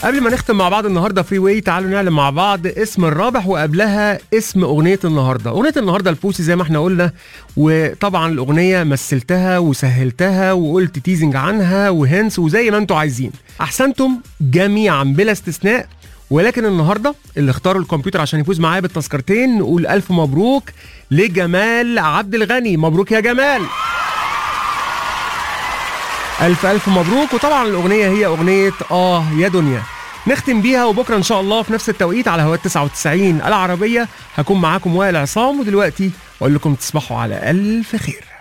قبل ما نختم مع بعض النهارده فري واي تعالوا نعلم مع بعض اسم الرابح وقبلها اسم اغنيه النهارده اغنيه النهارده البوسي زي ما احنا قلنا وطبعا الاغنيه مثلتها وسهلتها وقلت تيزنج عنها وهنس وزي ما انتوا عايزين احسنتم جميعا بلا استثناء ولكن النهارده اللي اختاروا الكمبيوتر عشان يفوز معايا بالتذكرتين نقول الف مبروك لجمال عبد الغني مبروك يا جمال ألف ألف مبروك وطبعا الأغنية هي أغنية آه يا دنيا نختم بيها وبكرة إن شاء الله في نفس التوقيت على هواء 99 العربية هكون معاكم وائل عصام ودلوقتي أقول لكم تصبحوا على ألف خير